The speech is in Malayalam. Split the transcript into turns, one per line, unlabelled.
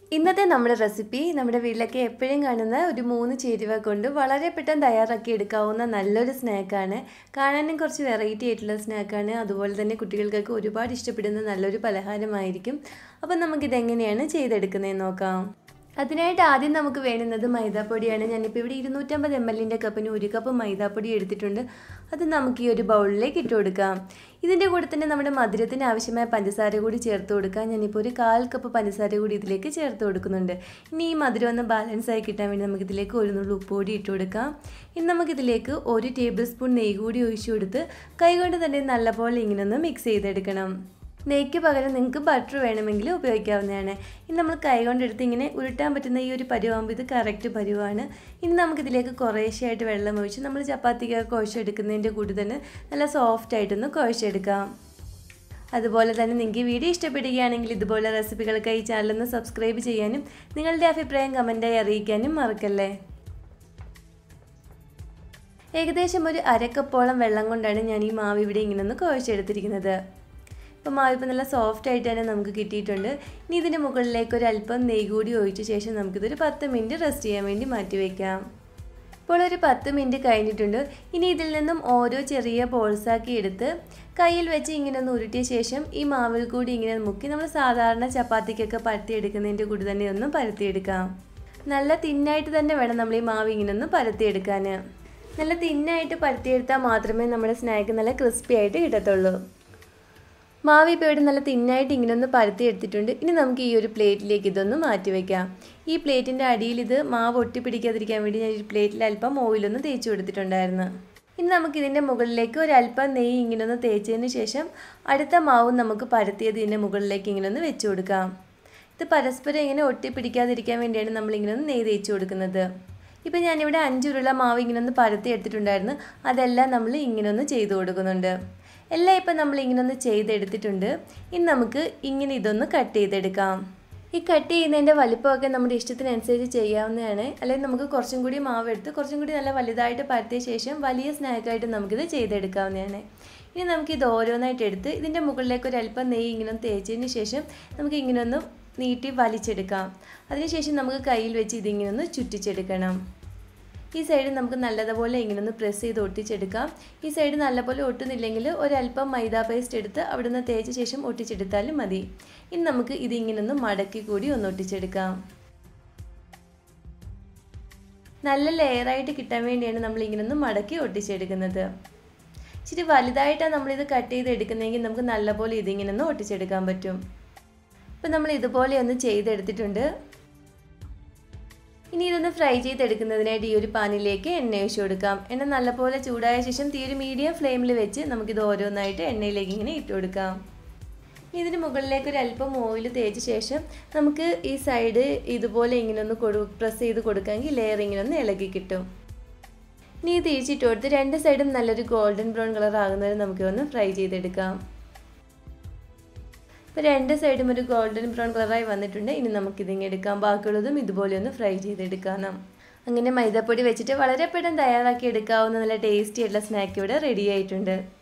ഇന്നത്തെ നമ്മുടെ റെസിപ്പി നമ്മുടെ വീട്ടിലൊക്കെ എപ്പോഴും കാണുന്ന ഒരു മൂന്ന് ചേരുവ കൊണ്ട് വളരെ പെട്ടെന്ന് തയ്യാറാക്കി എടുക്കാവുന്ന നല്ലൊരു സ്നാക്കാണ് കാണാനും കുറച്ച് വെറൈറ്റി ആയിട്ടുള്ള സ്നാക്കാണ് അതുപോലെ തന്നെ കുട്ടികൾക്കൊക്കെ ഒരുപാട് ഇഷ്ടപ്പെടുന്ന നല്ലൊരു പലഹാരമായിരിക്കും അപ്പം നമുക്കിതെങ്ങനെയാണ് ചെയ്തെടുക്കുന്നതെന്ന് നോക്കാം അതിനായിട്ട് ആദ്യം നമുക്ക് വേണ്ടുന്നത് മൈദാപ്പൊടിയാണ് ഞാനിപ്പോൾ ഇവിടെ ഇരുന്നൂറ്റമ്പത് എം എല്ലിൻ്റെ കപ്പിന് ഒരു കപ്പ് മൈദാപ്പൊടി എടുത്തിട്ടുണ്ട് അത് നമുക്ക് ഈ ഒരു ബൗളിലേക്ക് ഇട്ട് കൊടുക്കാം ഇതിൻ്റെ കൂടെ തന്നെ നമ്മുടെ മധുരത്തിന് ആവശ്യമായ പഞ്ചസാര കൂടി ചേർത്ത് കൊടുക്കാം ഞാനിപ്പോൾ ഒരു കാൽ കപ്പ് പഞ്ചസാര കൂടി ഇതിലേക്ക് ചേർത്ത് കൊടുക്കുന്നുണ്ട് ഇനി ഈ മധുരം ഒന്ന് ബാലൻസ് ആയി കിട്ടാൻ വേണ്ടി നമുക്കിതിലേക്ക് ഒരു നുള്ളു ഉപ്പ് കൂടി ഇട്ട് കൊടുക്കാം ഇനി നമുക്കിതിലേക്ക് ഒരു ടേബിൾ സ്പൂൺ നെയ്യ് കൂടി ഒഴിച്ചു കൊടുത്ത് കൈകൊണ്ട് തന്നെ നല്ലപോലെ ഇങ്ങനെ ഒന്ന് മിക്സ് ചെയ്തെടുക്കണം നെയ്ക്ക് പകരം നിങ്ങൾക്ക് ബട്ടർ വേണമെങ്കിൽ ഉപയോഗിക്കാവുന്നതാണ് ഇനി നമ്മൾ കൈകൊണ്ടെടുത്ത് ഇങ്ങനെ ഉരുട്ടാൻ പറ്റുന്ന ഈ ഒരു പരുവാകുമ്പോൾ ഇത് കറക്റ്റ് പരുവാണ് ഇനി നമുക്കിതിലേക്ക് കുറേശ്ശെയായിട്ട് വെള്ളം ഒഴിച്ച് നമ്മൾ ചപ്പാത്തിക്കൊക്കെ കുഴച്ചെടുക്കുന്നതിൻ്റെ കൂടി തന്നെ നല്ല സോഫ്റ്റ് ആയിട്ടൊന്ന് കുഴച്ചെടുക്കാം അതുപോലെ തന്നെ നിങ്ങൾക്ക് വീഡിയോ ഇഷ്ടപ്പെടുകയാണെങ്കിൽ ഇതുപോലെ റെസിപ്പികൾക്കായി ഈ ചാനലൊന്ന് സബ്സ്ക്രൈബ് ചെയ്യാനും നിങ്ങളുടെ അഭിപ്രായം കമൻറ്റായി അറിയിക്കാനും മറക്കല്ലേ ഏകദേശം ഒരു അരക്കപ്പോളം വെള്ളം കൊണ്ടാണ് ഞാൻ ഈ മാവ് ഇവിടെ ഇങ്ങനെ ഒന്ന് കുഴച്ചെടുത്തിരിക്കുന്നത് ഇപ്പോൾ മാവ് ഇപ്പോൾ നല്ല സോഫ്റ്റ് ആയിട്ട് തന്നെ നമുക്ക് കിട്ടിയിട്ടുണ്ട് ഇനി ഇതിൻ്റെ മുകളിലേക്ക് ഒരു അല്പം നെയ്യ് കൂടി ഒഴിച്ച ശേഷം നമുക്കിതൊരു പത്ത് മിനിറ്റ് റെസ്റ്റ് ചെയ്യാൻ വേണ്ടി മാറ്റി വയ്ക്കാം ഇപ്പോൾ ഒരു പത്ത് മിനിറ്റ് കഴിഞ്ഞിട്ടുണ്ട് ഇനി ഇതിൽ നിന്നും ഓരോ ചെറിയ ബോൾസാക്കി എടുത്ത് കയ്യിൽ വെച്ച് ഇങ്ങനെ ഒന്ന് ഉരുട്ടിയ ശേഷം ഈ മാവിൽ കൂടി ഇങ്ങനെ മുക്കി നമ്മൾ സാധാരണ ചപ്പാത്തിക്കൊക്കെ പരത്തിയെടുക്കുന്നതിൻ്റെ കൂടി തന്നെ ഒന്ന് പരത്തിയെടുക്കാം നല്ല തിന്നായിട്ട് തന്നെ വേണം നമ്മൾ ഈ മാവ് ഇങ്ങനെ ഒന്ന് പരത്തിയെടുക്കാൻ നല്ല തിന്നായിട്ട് പരത്തിയെടുത്താൽ മാത്രമേ നമ്മുടെ സ്നാക്ക് നല്ല ക്രിസ്പി ആയിട്ട് കിട്ടത്തുള്ളൂ മാവ് ഇപ്പോൾ ഇവിടെ നല്ല തിന്നായിട്ട് ഇങ്ങനെ ഒന്ന് പരത്തി എടുത്തിട്ടുണ്ട് ഇനി നമുക്ക് ഈ ഒരു പ്ലേറ്റിലേക്ക് ഇതൊന്ന് മാറ്റി വയ്ക്കാം ഈ പ്ലേറ്റിൻ്റെ അടിയിൽ ഇത് മാവ് ഒട്ടിപ്പിടിക്കാതിരിക്കാൻ വേണ്ടി ഞാൻ ഒരു പ്ലേറ്റിൽ അല്പം ഓയിലൊന്ന് തേച്ച് കൊടുത്തിട്ടുണ്ടായിരുന്നു ഇനി നമുക്ക് ഇതിൻ്റെ മുകളിലേക്ക് ഒരു അല്പം നെയ്യ് ഇങ്ങനെ ഒന്ന് തേച്ചതിന് ശേഷം അടുത്ത മാവും നമുക്ക് പരത്തിയത് ഇതിൻ്റെ മുകളിലേക്ക് ഇങ്ങനെ ഒന്ന് വെച്ച് കൊടുക്കാം ഇത് പരസ്പരം ഇങ്ങനെ ഒട്ടിപ്പിടിക്കാതിരിക്കാൻ വേണ്ടിയാണ് നമ്മളിങ്ങനെ ഒന്ന് നെയ്യ് തേച്ച് കൊടുക്കുന്നത് ഇപ്പം ഞാനിവിടെ അഞ്ചുരുള മാവ് ഇങ്ങനെ ഒന്ന് പരത്തി എടുത്തിട്ടുണ്ടായിരുന്നു അതെല്ലാം നമ്മൾ ഇങ്ങനെ ഒന്ന് ചെയ്ത് കൊടുക്കുന്നുണ്ട് എല്ലാം ഇപ്പം നമ്മൾ ഇങ്ങനെ ഒന്ന് ചെയ്തെടുത്തിട്ടുണ്ട് ഇനി നമുക്ക് ഇങ്ങനെ ഇതൊന്ന് കട്ട് ചെയ്തെടുക്കാം ഈ കട്ട് ചെയ്യുന്നതിൻ്റെ വലിപ്പമൊക്കെ നമ്മുടെ ഇഷ്ടത്തിനനുസരിച്ച് ചെയ്യാവുന്നതാണ് അല്ലെങ്കിൽ നമുക്ക് കുറച്ചും കൂടി മാവ് എടുത്ത് കുറച്ചും കൂടി നല്ല വലുതായിട്ട് പരത്തിയ ശേഷം വലിയ സ്നാക്കായിട്ട് നമുക്കിത് ചെയ്തെടുക്കാവുന്നതാണ് ഇനി നമുക്കിത് ഓരോന്നായിട്ട് എടുത്ത് ഇതിൻ്റെ മുകളിലേക്ക് ഒരു അല്പം നെയ്യ് ഇങ്ങനെ ഒന്ന് തേച്ചതിന് ശേഷം നമുക്ക് ഇങ്ങനെ ഒന്ന് നീട്ടി വലിച്ചെടുക്കാം അതിനുശേഷം നമുക്ക് കയ്യിൽ വെച്ച് ഇതിങ്ങനെ ഒന്ന് ചുറ്റിച്ചെടുക്കണം ഈ സൈഡ് നമുക്ക് നല്ലതുപോലെ ഇങ്ങനെ ഒന്ന് പ്രസ് ചെയ്ത് ഒട്ടിച്ചെടുക്കാം ഈ സൈഡ് നല്ലപോലെ ഒട്ടുന്നില്ലെങ്കിൽ ഒരല്പം മൈദ പേസ്റ്റ് എടുത്ത് അവിടെ നിന്ന് തേച്ച ശേഷം ഒട്ടിച്ചെടുത്താലും മതി ഇനി നമുക്ക് ഇതിങ്ങനെ ഒന്ന് മടക്കി കൂടി ഒന്ന് ഒട്ടിച്ചെടുക്കാം നല്ല ലെയറായിട്ട് കിട്ടാൻ വേണ്ടിയാണ് നമ്മൾ ഇങ്ങനെ ഒന്ന് മടക്കി ഒട്ടിച്ചെടുക്കുന്നത് ഇച്ചിരി വലുതായിട്ടാണ് നമ്മളിത് കട്ട് ചെയ്ത് എടുക്കുന്നതെങ്കിൽ നമുക്ക് നല്ലപോലെ ഇതിങ്ങനെ ഒന്ന് ഒട്ടിച്ചെടുക്കാൻ പറ്റും ഇപ്പം നമ്മൾ ഇതുപോലെ ഒന്ന് ചെയ്തെടുത്തിട്ടുണ്ട് ഇനി ഇതൊന്ന് ഫ്രൈ ചെയ്തെടുക്കുന്നതിനായിട്ട് ഈ ഒരു പാനിലേക്ക് എണ്ണ ഒഴിച്ചു കൊടുക്കാം എണ്ണ നല്ലപോലെ ചൂടായ ശേഷം തീ ഒരു മീഡിയം ഫ്ലെയിമിൽ വെച്ച് നമുക്കിത് ഓരോന്നായിട്ട് എണ്ണയിലേക്ക് ഇങ്ങനെ ഇട്ട് കൊടുക്കാം ഇനി ഇതിന് മുകളിലേക്ക് ഒരു അല്പം ഓയിൽ തേച്ച ശേഷം നമുക്ക് ഈ സൈഡ് ഇതുപോലെ ഇങ്ങനെ ഒന്ന് കൊടു പ്രസ് ചെയ്ത് കൊടുക്കാമെങ്കിൽ ലെയർ ഇങ്ങനെ ഒന്ന് ഇളകി കിട്ടും ഇനി ഇത് തിരിച്ചിട്ട് കൊടുത്ത് രണ്ട് സൈഡും നല്ലൊരു ഗോൾഡൻ ബ്രൗൺ കളർ ആകുന്നവരെ നമുക്ക് ഒന്ന് ഫ്രൈ ചെയ്തെടുക്കാം ഇപ്പോൾ രണ്ട് സൈഡും ഒരു ഗോൾഡൻ ബ്രൗൺ കളറായി വന്നിട്ടുണ്ട് ഇനി നമുക്കിതിങ്ങ് എടുക്കാം ബാക്കിയുള്ളതും ഇതുപോലെ ഒന്ന് ഫ്രൈ ചെയ്തെടുക്കാം അങ്ങനെ മൈദാപ്പൊടി വെച്ചിട്ട് വളരെ പെട്ടെന്ന് തയ്യാറാക്കി എടുക്കാവുന്ന നല്ല ടേസ്റ്റി ആയിട്ടുള്ള സ്നാക്ക് ഇവിടെ റെഡി ആയിട്ടുണ്ട്